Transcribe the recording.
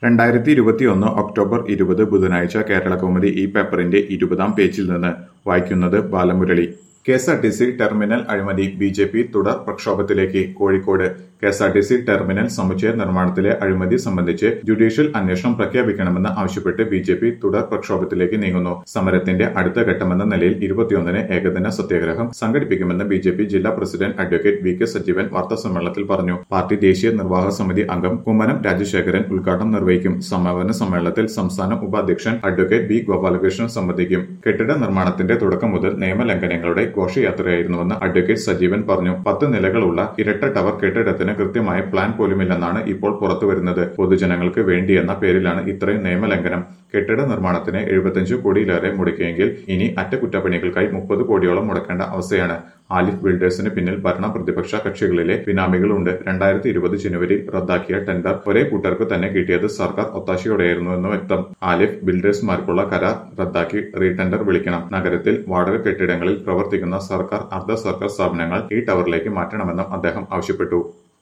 രണ്ടായിരത്തി ഇരുപത്തിയൊന്ന് ഒക്ടോബർ ഇരുപത് ബുധനാഴ്ച കേരളകൗമുദി ഈ പേപ്പറിന്റെ ഇരുപതാം പേജിൽ നിന്ന് വായിക്കുന്നത് Balamurali K S R T C terminal അഴിമതി ബി ജെ പി തുടർ പ്രക്ഷോഭത്തിലേക്ക് Kozhikode K S R T C terminal സമുച്ചയ നിർമ്മാണത്തിലെ അഴിമതി സംബന്ധിച്ച് ജുഡീഷ്യൽ അന്വേഷണം പ്രഖ്യാപിക്കണമെന്ന് ആവശ്യപ്പെട്ട് ബി ജെ പി തുടർ പ്രക്ഷോഭത്തിലേക്ക് നീങ്ങുന്നു സമരത്തിന്റെ അടുത്ത ഘട്ടമെന്ന നിലയിൽ ഇരുപത്തിയൊന്നിന് ഏകദിന സത്യാഗ്രഹം സംഘടിപ്പിക്കുമെന്ന് ബി ജെ പി ജില്ലാ president advocate V K Sajeevan വാർത്താസമ്മേളനത്തിൽ പറഞ്ഞു പാർട്ടി ദേശീയ നിർവാഹക സമിതി അംഗം കുമ്മനം രാജശേഖരൻ ഉദ്ഘാടനം നിർവഹിക്കും സമാപന സമ്മേളനത്തിൽ സംസ്ഥാന ഉപാധ്യക്ഷൻ അഡ്വക്കേറ്റ് ബി ഗോപാലകൃഷ്ണൻ സംബന്ധിക്കും കെട്ടിട നിർമ്മാണത്തിന്റെ തുടക്കം മുതൽ നിയമലംഘനങ്ങളുടെ ഘോഷയാത്രയായിരുന്നുവെന്ന് അഡ്വക്കേറ്റ് സജീവൻ പറഞ്ഞു പത്ത് നിലകളുള്ള ഇരട്ട ടവർ കെട്ടിടത്തിന് കൃത്യമായ പ്ലാൻ പോലുമില്ലെന്നാണ് ഇപ്പോൾ പുറത്തുവരുന്നത് പൊതുജനങ്ങൾക്ക് വേണ്ടിയെന്ന പേരിലാണ് ഇത്രയും നിയമലംഘനം കെട്ടിട നിർമ്മാണത്തിന് എഴുപത്തിയഞ്ച് കോടിയിലേറെ മുടക്കിയെങ്കിൽ ഇനി അറ്റകുറ്റപ്പണികൾക്കായി മുപ്പത് കോടിയോളം മുടക്കേണ്ട അവസ്ഥയാണ് ആലിഫ് ബിൽഡേഴ്സിന് പിന്നിൽ ഭരണ പ്രതിപക്ഷ കക്ഷികളിലെ ബിനാമികളുണ്ട് രണ്ടായിരത്തി ഇരുപത് ജനുവരിയിൽ റദ്ദാക്കിയ ടെൻഡർ ഒരേ കൂട്ടർക്ക് തന്നെ കിട്ടിയത് സർക്കാർ ഒത്താശയോടെയായിരുന്നുവെന്ന് വ്യക്തം ആലിഫ് ബിൽഡേഴ്സുമാർക്കുള്ള കരാർ റദ്ദാക്കി റീടെൻഡർ വിളിക്കണം നഗരത്തിൽ വാടക കെട്ടിടങ്ങളിൽ പ്രവർത്തിക്കുന്ന സർക്കാർ അർദ്ധ സർക്കാർ സ്ഥാപനങ്ങൾ ഈ ടവറിലേക്ക് മാറ്റണമെന്നും അദ്ദേഹം ആവശ്യപ്പെട്ടു